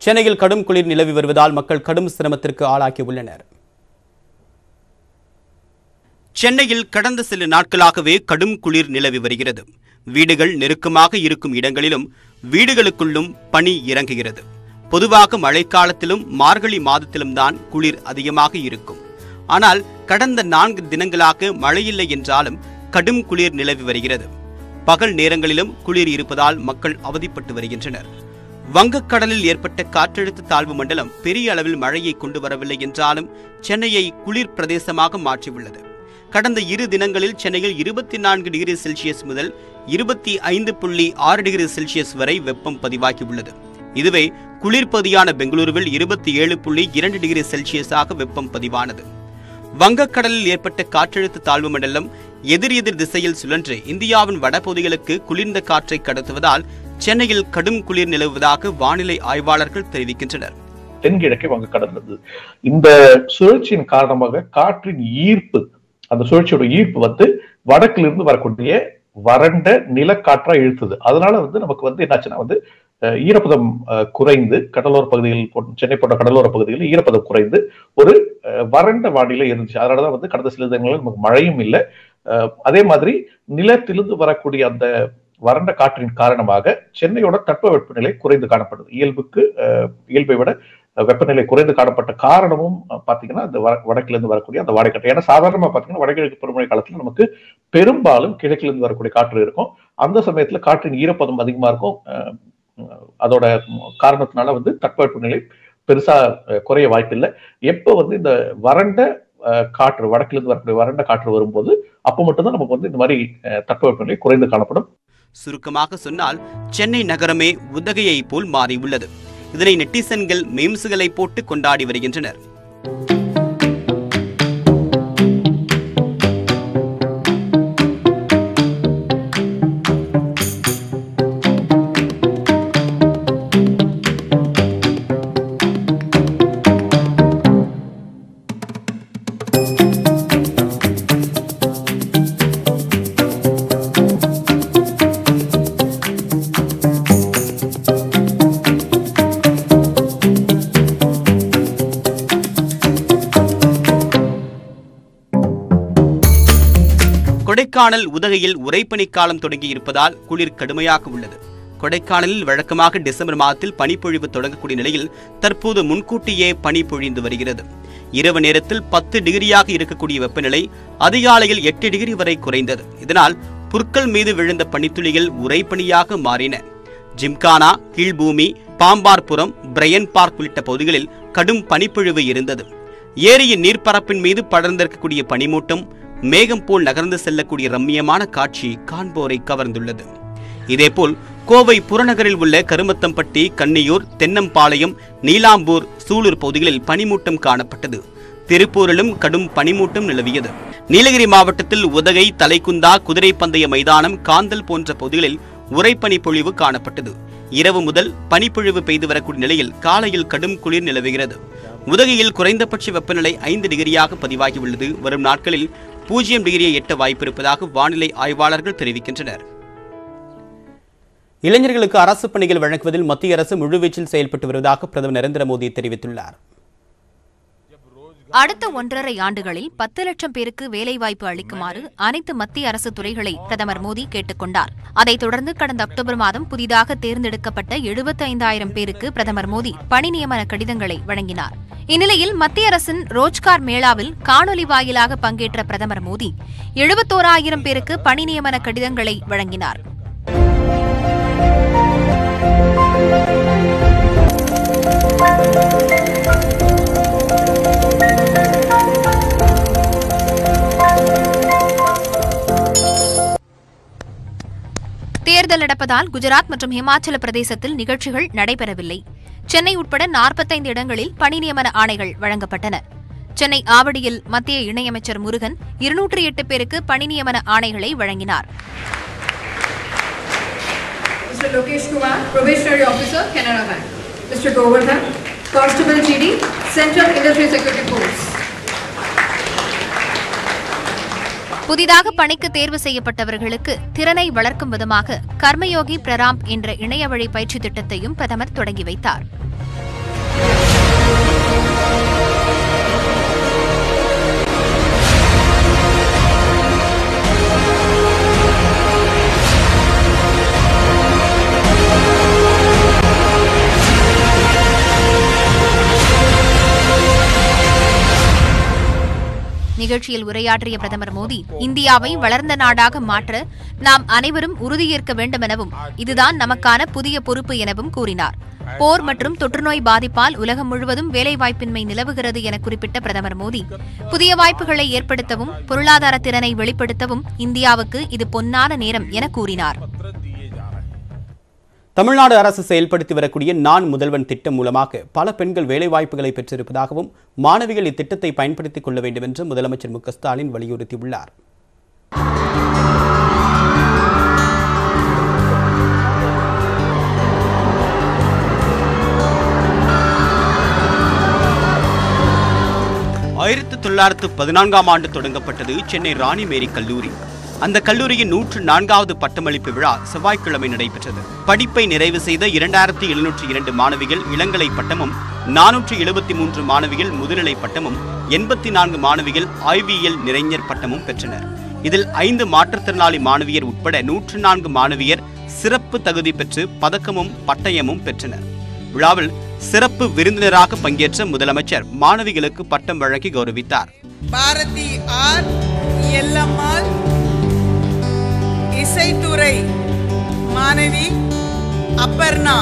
சென்னையில் கடும் குளிர் நிலவி வருவதால் மக்கள் கடும் சிரமத்திற்கு ஆளாகியுள்ளனர் சென்னையில் கடந்த சில நாட்களாகவே கடும் குளிர் நிலவி வருகிறது வீடுகள் நெருக்கமாக இருக்கும் இடங்களிலும் வீடுகளுக்குள்ளும் பனி இறங்குகிறது பொதுவாக மழைக்காலத்திலும் மார்கழி மாதத்திலும் தான் குளிர் அதிகமாக இருக்கும் ஆனால் கடந்த நான்கு தினங்களாக மழையில்லை என்றாலும் கடும் குளிர் நிலவி வருகிறது பகல் நேரங்களிலும் குளிர் இருப்பதால் மக்கள் அவதிப்பட்டு வருகின்றனர் வங்கக்கடலில் ஏற்பட்ட காற்றழுத்த தாழ்வு மண்டலம் பெரிய அளவில் மழையை கொண்டு வரவில்லை என்றாலும் சென்னையை குளிர் பிரதேசமாக மாற்றியுள்ளது கடந்த இரு தினங்களில் சென்னையில் இருபத்தி நான்கு டிகிரி செல்சியஸ் முதல் இருபத்தி ஐந்து புள்ளி ஆறு டிகிரி செல்சியஸ் வரை வெப்பம் பதிவாகியுள்ளது இதுவே குளிர்பதியான பெங்களூருவில் இருபத்தி ஏழு புள்ளி இரண்டு டிகிரி செல்சியஸாக வெப்பம் பதிவானது வங்கக்கடலில் ஏற்பட்ட காற்றழுத்த தாழ்வு மண்டலம் எதிர் எதிர் திசையில் சுழன்று இந்தியாவின் வடபகுதிகளுக்கு குளிர்ந்த காற்றை கடத்துவதால் சென்னையில் கடும் குளிர் நிலவுவதாக வானிலை ஆய்வாளர்கள் தெரிவிக்கின்றனர் தென்கிழக்கே வங்கக்கடல் இருந்தது இந்த சுழற்சியின் காரணமாக காற்றின் ஈர்ப்பு அந்த சுழற்சியோட ஈர்ப்பு வந்து வடக்குல இருந்து வரக்கூடிய வறண்ட நிலக்காற்றா இழுத்தது அதனால வந்து நமக்கு வந்து என்னாச்சுன்னா வந்து அஹ், ஈரப்பதம் அஹ், குறைந்து கடலோர பகுதிகள் போ- சென்னை போன்ற கடலோர பகுதிகளில் ஈரப்பதம் குறைந்து ஒரு அஹ், வறண்ட வானிலை இருந்துச்சு அதனாலதான் வந்து கடந்த சில தினங்களில் நமக்கு மழையும் இல்லை அஹ், அதே மாதிரி நிலத்திலிருந்து வரக்கூடிய அந்த வறண்ட காற்றின் காரணமாக சென்னையோட தட்பவெப்பநிலை குறைந்து காணப்படுது இயல்புக்கு அஹ், இயல்பை விட அஹ், வெப்பநிலை குறைந்து காணப்பட்ட காரணமும் அஹ், பாத்தீங்கன்னா அந்த வட- வடக்குல இருந்து வரக்கூடிய அந்த வாடைக்காற்று ஏன்னா சாதாரணமா பாத்தீங்கன்னா வடகிழக்கு பருவமழை காலத்துல நமக்கு பெரும்பாலும் கிழக்குல இருந்து வரக்கூடிய காற்று இருக்கும் அந்த சமயத்துல காற்றின் ஈரப்பதம் அதிகமா இருக்கும் அஹ், அஹ், அதோட காரணத்தினால வந்து தட்பவெப்பநிலை பெருசா அஹ், குறைய வாய்ப்பில்லை எப்போ வந்து இந்த வறண்ட அஹ், காற்று வடக்குல இருந்து வரக்கூடிய வறண்ட காற்று வரும்போது அப்போ மட்டும்தான் நமக்கு வந்து இந்த மாதிரி அஹ், தட்பவெப்பநிலை குறைந்து காணப்படும் சுருக்கமாக சொன்னால் சென்னை நகரமே உதகையை போல் மாறியுள்ளது இதனை நெட்டிசன்கள் மீம்ஸுகளை போட்டு கொண்டாடி வருகின்றனர் கொடைக்கானல் உதகையில் உறைபனி காலம் தொடங்கி இருப்பதால் குளிர் கடுமையாக உள்ளது கொடைக்கானலில் வழக்கமாக டிசம்பர் மாதத்தில் பனிப்பொழிவு தொடங்கக்கூடிய நிலையில் தற்போது முன்கூட்டியே பனி பொழிந்து வருகிறது இரவு நேரத்தில் பத்து டிகிரியாக இருக்கக்கூடிய வெப்பநிலை அதிகாலையில் எட்டு டிகிரி வரை குறைந்தது இதனால் புற்கள் மீது விழுந்த பனித்துளிகள் உறைபனியாக மாறின ஜிம்கானா கீழ்பூமி பாம்பார்புரம் பிரையன் பார்க் உள்ளிட்ட பகுதிகளில் கடும் பனிப்பொழிவு இருந்தது ஏரியின் நீர்ப்பரப்பின் மீது படர்ந்திருக்கக்கூடிய பனிமூட்டம் மேகம் போல் நகர்ந்து செல்லக்கூடிய ரம்மியமான காட்சி காண்போரை கவர்ந்துள்ளது இதேபோல் கோவை புறநகரில் உள்ள கருமத்தம்பட்டி கன்னியூர் தென்னம்பாளையம் நீலாம்பூர் சூலூர் பகுதிகளில் பனிமூட்டம் காணப்பட்டது திருப்பூரிலும் கடும் பனிமூட்டம் நிலவியது நீலகிரி மாவட்டத்தில் உதகை தலைக்குந்தா குதிரை பந்தய மைதானம் காந்தல் போன்ற பகுதிகளில் உறைபனி பொழிவு காணப்பட்டது இரவு முதல் பனிப்பொழிவு பெய்து வரக்கூடிய நிலையில் காலையில் கடும் குளிர் நிலவுகிறது உதகையில் குறைந்தபட்ச வெப்பநிலை ஐந்து டிகிரியாக பதிவாகியுள்ளது வரும் நாட்களில் பூஜ்ஜியம் டிகிரியை எட்ட வாய்ப்பிருப்பதாக வானிலை ஆய்வாளர்கள் தெரிவிக்கின்றனர் இளைஞர்களுக்கு அரசு பணிகள் வழங்குவதில் மத்திய அரசு முழுவீச்சில் செயல்பட்டு வருவதாக பிரதமர் நரேந்திர மோடி தெரிவித்துள்ளார் அடுத்த ஒன்றரை ஆண்டுகளில் பத்து லட்சம் பேருக்கு வேலைவாய்ப்பு அளிக்குமாறு அனைத்து மத்திய அரசு துறைகளை பிரதமர் மோடி கேட்டுக் கொண்டார் அதைத் தொடர்ந்து கடந்த அக்டோபர் மாதம் புதிதாக தேர்ந்தெடுக்கப்பட்ட எழுபத்தைந்தாயிரம் பேருக்கு பிரதமர் மோடி பணி நியமன கடிதங்களை வழங்கினார் இந்நிலையில் மத்திய அரசின் ரோஜ்கார் மேளாவில் காணொலி வாயிலாக பங்கேற்ற பிரதமர் மோடி எழுபத்தோராயிரம் பேருக்கு பணி நியமன கடிதங்களை வழங்கினார் தேர்தல் நடப்பதால் குஜராத் மற்றும் ஹிமாச்சல பிரதேசத்தில் நிகழ்ச்சிகள் நடைபெறவில்லை சென்னை உட்பட நாற்பத்தைந்து இடங்களில் பணி நியமன ஆணைகள் வழங்கப்பட்டன சென்னை ஆவடியில் மத்திய இணையமைச்சர் முருகன் இருநூற்று எட்டு பேருக்கு பணி நியமன ஆணைகளை வழங்கினார் Mr. Lokesh Kumar, Probationary Officer, Canara Bank. Mr. Govardhan, Constable GD, Central Industry Security Force. புதிதாக பணிக்கு தேர்வு செய்யப்பட்டவர்களுக்கு திறனை வளர்க்கும் விதமாக கர்மயோகி பிரராம்ப் என்ற இணையவழி பயிற்சி திட்டத்தையும் பிரதமர் தொடங்கி வைத்தார் நிகழ்ச்சியில் உரையாற்றிய பிரதமர் மோடி இந்தியாவை வளர்ந்த நாடாக மாற்ற நாம் அனைவரும் உறுதியேற்க வேண்டும் எனவும் இதுதான் நமக்கான புதிய பொறுப்பு எனவும் கூறினார் போர் மற்றும் தொற்றுநோய் பாதிப்பால் உலகம் முழுவதும் வேலைவாய்ப்பின்மை நிலவுகிறது என குறிப்பிட்ட பிரதமர் மோடி புதிய வாய்ப்புகளை ஏற்படுத்தவும் பொருளாதார திறனை வெளிப்படுத்தவும் இந்தியாவுக்கு இது பொன்னான நேரம் என கூறினார் தமிழ்நாடு அரசு செயல்படுத்தி வரக்கூடிய நான் முதல்வன் திட்டம் மூலமாக பல பெண்கள் வேலைவாய்ப்புகளை பெற்றிருப்பதாகவும் மாணவிகள் இத்திட்டத்தை பயன்படுத்திக் கொள்ள வேண்டும் என்று முதலமைச்சர் மு க ஸ்டாலின் வலியுறுத்தியுள்ளார் ஆயிரத்தி தொள்ளாயிரத்து பதினான்காம் ஆண்டு தொடங்கப்பட்டது சென்னை ராணி மேரி கல்லூரி அந்த கல்லூரியின் நூற்று நான்காவது பட்டமளிப்பு விழா செவ்வாய்க்கிழமை நடைபெற்றது படிப்பை நிறைவு செய்த இரண்டாயிரத்தி எழுநூற்றி இரண்டு மாணவிகள் இளங்கலை பட்டமும் நானூற்று எழுபத்தி மூன்று மாணவிகள் முதுநிலை பட்டமும் எண்பத்தி நான்கு மாணவிகள் ஆய்வியல் நிறைஞர் பட்டமும் பெற்றனர் இதில் ஐந்து மாற்றுத்திறனாளி மாணவியர் உட்பட நூற்று நான்கு மாணவியர் சிறப்பு தகுதி பெற்று பதக்கமும் பட்டயமும் பெற்றனர் விழாவில் சிறப்பு விருந்தினராக பங்கேற்ற முதலமைச்சர் மாணவிகளுக்கு பட்டம் வழங்கி கௌரவித்தார் பாரதி ஆர் எல்லம்மாள் இசைத்துறை மாணவி அப்பர்ணா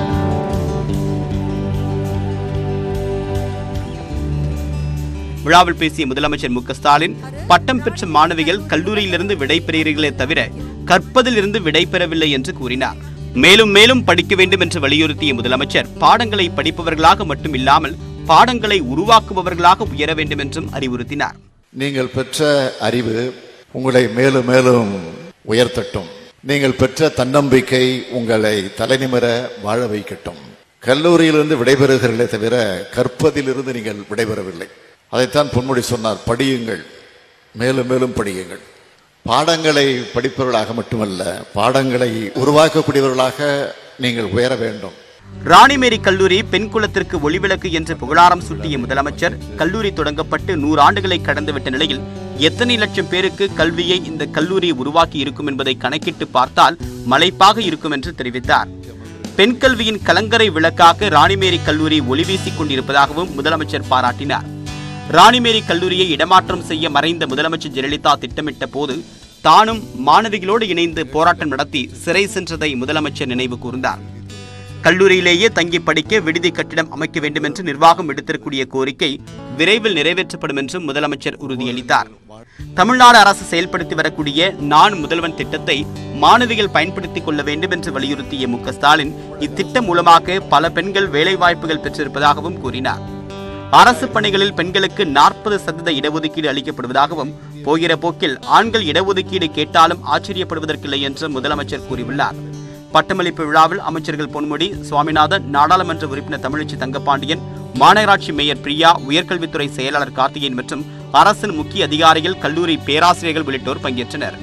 விழாவில் பேசிய முதலமைச்சர் மு க ஸ்டாலின் பட்டம் பெற்ற மாணவிகள் கல்லூரியிலிருந்து விடைபெறுகிறீர்களே தவிர கற்பதிலிருந்து விடைபெறவில்லை என்று கூறினார் மேலும் மேலும் படிக்க வேண்டும் என்று வலியுறுத்திய முதலமைச்சர் பாடங்களை படிப்பவர்களாக மட்டும் இல்லாமல் பாடங்களை உருவாக்குபவர்களாக உயர வேண்டும் என்றும் அறிவுறுத்தினார் நீங்கள் பெற்ற அறிவு உங்களை மேலும் மேலும் உயர்த்தட்டும் நீங்கள் பெற்ற தன்னம்பிக்கை உங்களை தலைநிமிர வாழ வைக்கட்டும் கல்லூரியிலிருந்து விடைபெறுகிறீர்களே தவிர கற்பதிலிருந்து நீங்கள் விடைபெறவில்லை அதைத்தான் பொன்முடி சொன்னார் படியுங்கள் மேலும் மேலும் படியுங்கள் பாடங்களை படிப்பவர்களாக மட்டுமல்ல பாடங்களை உருவாக்கக்கூடியவர்களாக நீங்கள் உயர வேண்டும் ராணிமேரி கல்லூரி பெண் குலத்திற்கு ஒளிவிளக்கு என்று புகழாரம் சூட்டிய முதலமைச்சர் கல்லூரி தொடங்கப்பட்டு நூறு ஆண்டுகளை கடந்துவிட்ட நிலையில் எத்தனை லட்சம் பேருக்கு கல்வியை இந்த கல்லூரி உருவாக்கி இருக்கும் என்பதை கணக்கிட்டு பார்த்தால் மலைப்பாக இருக்கும் என்று தெரிவித்தார் பெண் கல்வியின் கலங்கரை விளக்காக ராணிமேரி கல்லூரி ஒளி வீசிக் கொண்டிருப்பதாகவும் முதலமைச்சர் பாராட்டினார் ராணிமேரி கல்லூரியை இடமாற்றம் செய்ய மறைந்த முதலமைச்சர் ஜெயலலிதா திட்டமிட்ட போது தானும் மாணவிகளோடு இணைந்து போராட்டம் நடத்தி சிறை சென்றதை முதலமைச்சர் நினைவு கூர்ந்தார் கல்லூரியிலேயே தங்கி படிக்க விடுதி கட்டிடம் அமைக்க வேண்டும் என்று நிர்வாகம் எடுத்திருக்கூடிய கோரிக்கை விரைவில் நிறைவேற்றப்படும் என்றும் முதலமைச்சர் உறுதியளித்தார் தமிழ்நாடு அரசு செயல்படுத்தி வரக்கூடிய நான் முதல்வன் திட்டத்தை மாணவிகள் பயன்படுத்திக் கொள்ள வேண்டும் என்று வலியுறுத்திய மு க ஸ்டாலின் இத்திட்டம் மூலமாக பல பெண்கள் வேலைவாய்ப்புகள் பெற்றிருப்பதாகவும் கூறினார் அரசு பணிகளில் பெண்களுக்கு நாற்பது சதவீத இடஒதுக்கீடு அளிக்கப்படுவதாகவும் போகிற போக்கில் ஆண்கள் இடஒதுக்கீடு கேட்டாலும் ஆச்சரியப்படுவதற்கில்லை என்று முதலமைச்சர் கூறியுள்ளார் பட்டமளிப்பு விழாவில் அமைச்சர்கள் பொன்முடி சுவாமிநாதன் நாடாளுமன்ற உறுப்பினர் தமிழச்சி தங்கப்பாண்டியன் மாநகராட்சி மேயர் பிரியா உயர்கல்வித்துறை செயலாளர் கார்த்திகேயன் மற்றும் அரசின் முக்கிய அதிகாரிகள் கல்லூரி பேராசிரியர்கள் உள்ளிட்டோர் பங்கேற்றனர்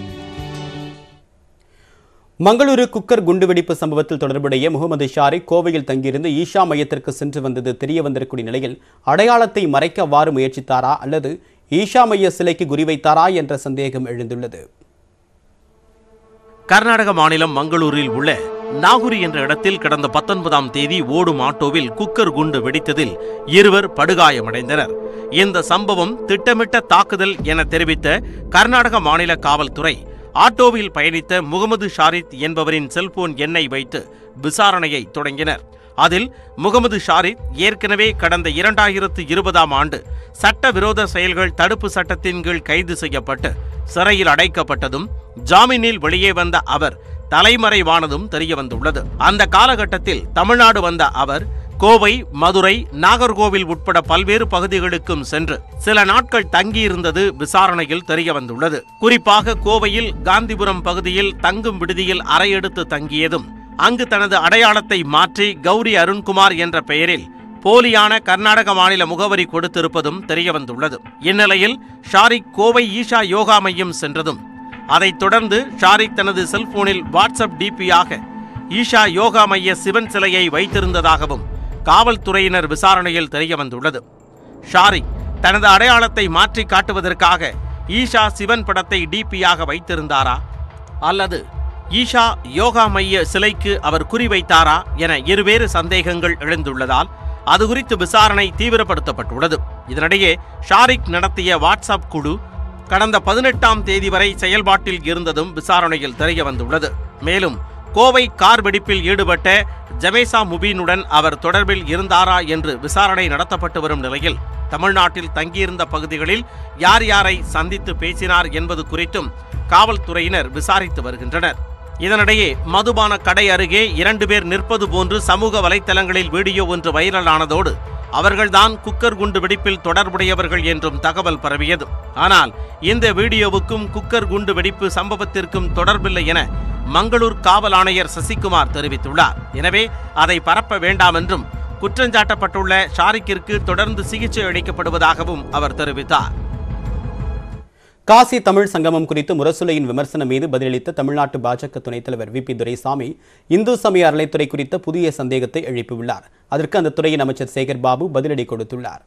மங்களூரு குக்கர் குண்டுவெடிப்பு சம்பவத்தில் தொடர்புடைய முகமது ஷாரிக் கோவையில் தங்கியிருந்து ஈஷா மையத்திற்கு சென்று வந்தது தெரிய வந்திருக்கூடிய நிலையில் அடையாளத்தை மறைக்க அவ்வாறு முயற்சித்தாரா அல்லது ஈஷா மைய சிலைக்கு குறிவைத்தாரா என்ற சந்தேகம் எழுந்துள்ளது கர்நாடக மாநிலம் மங்களூரில் உள்ள நாகுரி என்ற இடத்தில் கடந்த பத்தொன்பதாம் தேதி ஓடும் ஆட்டோவில் குக்கர் குண்டு வெடித்ததில் இருவர் படுகாயமடைந்தனர் இந்த சம்பவம் திட்டமிட்ட தாக்குதல் என தெரிவித்த கர்நாடக மாநில காவல்துறை ஆட்டோவில் பயணித்த முகமது ஷாரித் என்பவரின் செல்போன் எண்ணை வைத்து விசாரணையை தொடங்கினர் அதில் முகமது ஷாரித் ஏற்கனவே கடந்த இரண்டாயிரத்து இருபதாம் ஆண்டு சட்டவிரோத செயல்கள் தடுப்பு சட்டத்தின் கீழ் கைது செய்யப்பட்டு சிறையில் அடைக்கப்பட்டதும் ஜாமீனில் வெளியே வந்த அவர் தலைமறைவானதும் தெரியவந்துள்ளது அந்த காலகட்டத்தில் தமிழ்நாடு வந்த அவர் கோவை மதுரை நாகர்கோவில் உட்பட பல்வேறு பகுதிகளுக்கும் சென்று சில நாட்கள் தங்கியிருந்தது விசாரணையில் தெரியவந்துள்ளது குறிப்பாக கோவையில் காந்திபுரம் பகுதியில் தங்கும் விடுதியில் அறையெடுத்து தங்கியதும் அங்கு தனது அடையாளத்தை மாற்றி கௌரி அருண்குமார் என்ற பெயரில் போலியான கர்நாடக மாநில முகவரி கொடுத்திருப்பதும் தெரியவந்துள்ளது இந்நிலையில் ஷாரிக் கோவை ஈஷா யோகா மையம் சென்றதும் அதைத் தொடர்ந்து ஷாரிக் தனது செல்போனில் வாட்ஸ்அப் டிபியாக ஈஷா யோகா மைய சிவன் சிலையை வைத்திருந்ததாகவும் காவல்துறையினர் விசாரணையில் தெரியவந்துள்ளது ஷாரிக் தனது அடையாளத்தை மாற்றி காட்டுவதற்காக ஈஷா சிவன் படத்தை டிபியாக வைத்திருந்தாரா அல்லது ஈஷா யோகா மைய சிலைக்கு அவர் குறிவைத்தாரா என இருவேறு சந்தேகங்கள் எழுந்துள்ளதால் அது குறித்து விசாரணை தீவிரப்படுத்தப்பட்டுள்ளது இதனிடையே ஷாரிக் நடத்திய வாட்ஸ்அப் குழு கடந்த பதினெட்டாம் தேதி வரை செயல்பாட்டில் இருந்ததும் விசாரணையில் தெரிய வந்துள்ளது மேலும் கோவை கார் வெடிப்பில் ஈடுபட்ட ஜமேசா முபீனுடன் அவர் தொடர்பில் இருந்தாரா என்று விசாரணை நடத்தப்பட்டு வரும் நிலையில் தமிழ்நாட்டில் தங்கியிருந்த பகுதிகளில் யார் யாரை சந்தித்து பேசினார் என்பது குறித்தும் காவல்துறையினர் விசாரித்து வருகின்றனர் இதனிடையே மதுபான கடை அருகே இரண்டு பேர் நிற்பது போன்று சமூக வலைத்தளங்களில் வீடியோ ஒன்று வைரலானதோடு அவர்கள்தான் குக்கர் குண்டு வெடிப்பில் தொடர்புடையவர்கள் என்றும் தகவல் பரவியது ஆனால் இந்த வீடியோவுக்கும் குக்கர் குண்டு வெடிப்பு சம்பவத்திற்கும் தொடர்பில்லை என மங்களூர் காவல் ஆணையர் சசிகுமார் தெரிவித்துள்ளார் எனவே அதை பரப்ப வேண்டாம் என்றும் குற்றஞ்சாட்டப்பட்டுள்ள ஷாரிக்கிற்கு தொடர்ந்து சிகிச்சை அளிக்கப்படுவதாகவும் அவர் தெரிவித்தார் காசி தமிழ் சங்கமம் குறித்து முரசுலையின் விமர்சனம் மீது பதிலளித்த தமிழ்நாட்டு பாஜக துணைத் தலைவர் வி பி துரைசாமி இந்து சமய அறளைத்துறை குறித்த புதிய சந்தேகத்தை எழுப்பியுள்ளார் அதற்கு அந்த துறையின் அமைச்சர் சேகர் பாபு பதிலடி கொடுத்துள்ளார்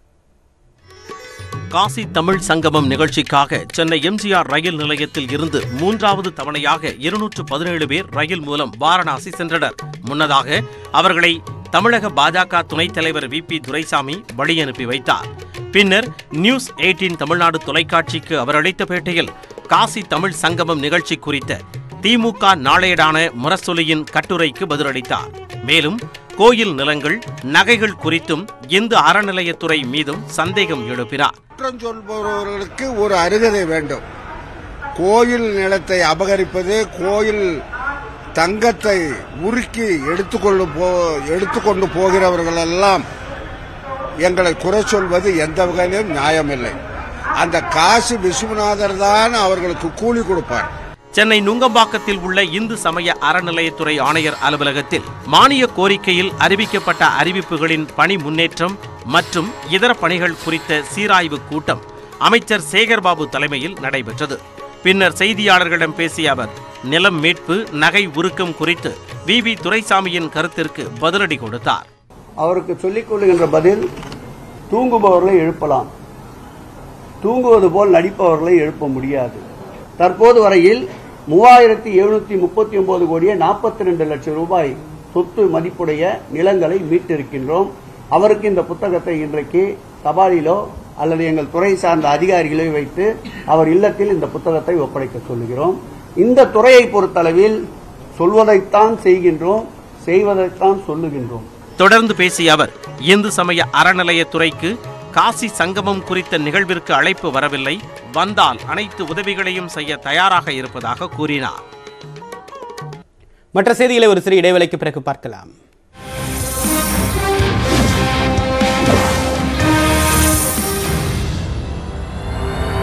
காசி தமிழ் சங்கமம் நிகழ்ச்சிக்காக சென்னை எம்ஜிஆர் ரயில் நிலையத்தில் இருந்து மூன்றாவது தவணையாக இருநூற்று பதினேழு பேர் ரயில் மூலம் வாரணாசி சென்றனர் முன்னதாக அவர்களை தமிழக பாஜக துணைத் தலைவர் வி பி துரைசாமி வழி அனுப்பி வைத்தார் பின்னர் நியூஸ் எயிட்டீன் தமிழ்நாடு தொலைக்காட்சிக்கு அவர் அளித்த பேட்டியில் காசி தமிழ் சங்கமம் நிகழ்ச்சி குறித்த திமுக நாளேடான முரசொலியின் கட்டுரைக்கு பதிலளித்தார் மேலும் கோயில் நிலங்கள் நகைகள் குறித்தும் இந்து அறநிலையத்துறை மீதும் சந்தேகம் எழுப்பினார் குற்றம் சொல்பவர்களுக்கு ஒரு அருகதை வேண்டும் கோயில் நிலத்தை அபகரிப்பது கோயில் தங்கத்தை உருக்கி எடுத்துக்கொண்டு போ எடுத்துக்கொண்டு போகிறவர்கள் எல்லாம் எங்களை குறை சொல்வது எந்த வகையிலும் நியாயமில்லை அந்த காசி விஸ்வநாதர் தான் அவர்களுக்கு கூலி கொடுப்பார் சென்னை நுங்கம்பாக்கத்தில் உள்ள இந்து சமய அறநிலையத்துறை ஆணையர் அலுவலகத்தில் மானிய கோரிக்கையில் அறிவிக்கப்பட்ட அறிவிப்புகளின் பணி முன்னேற்றம் மற்றும் இதர பணிகள் குறித்த சீராய்வு கூட்டம் அமைச்சர் சேகர்பாபு தலைமையில் நடைபெற்றது பின்னர் செய்தியாளர்களிடம் பேசிய அவர் நிலம் மீட்பு நகை உருக்கம் குறித்து வி வி துரைசாமியின் கருத்திற்கு பதிலடி கொடுத்தார் அவருக்கு சொல்லிக் கொள்ளுகின்ற பதில் தூங்குபவர்களை எழுப்பலாம் தூங்குவது போல் நடிப்பவர்களை எழுப்ப முடியாது தற்போது வரையில் மூவாயிரத்தி எழுநூத்தி முப்பத்தி ஒன்பது கோடியே நாற்பத்தி ரெண்டு லட்சம் ரூபாய் சொத்து மதிப்புடைய நிலங்களை மீட்டிருக்கின்றோம் அவருக்கு இந்த புத்தகத்தை இன்றைக்கு தபாலிலோ அல்லது எங்கள் துறை சார்ந்த அதிகாரிகளை வைத்து அவர் இல்லத்தில் இந்த புத்தகத்தை ஒப்படைக்க சொல்லுகிறோம் இந்த துறையை பொறுத்தளவில் சொல்வதைத்தான் செய்கின்றோம் செய்வதைத்தான் சொல்லுகின்றோம் தொடர்ந்து பேசிய அவர் இந்து சமய அறநிலையத்துறைக்கு காசி சங்கமம் குறித்த நிகழ்விற்கு அழைப்பு வரவில்லை வந்தால் அனைத்து உதவிகளையும் செய்ய தயாராக இருப்பதாக கூறினார் மற்ற செய்திகளை ஒரு சிறு இடைவேளைக்கு பிறகு பார்க்கலாம்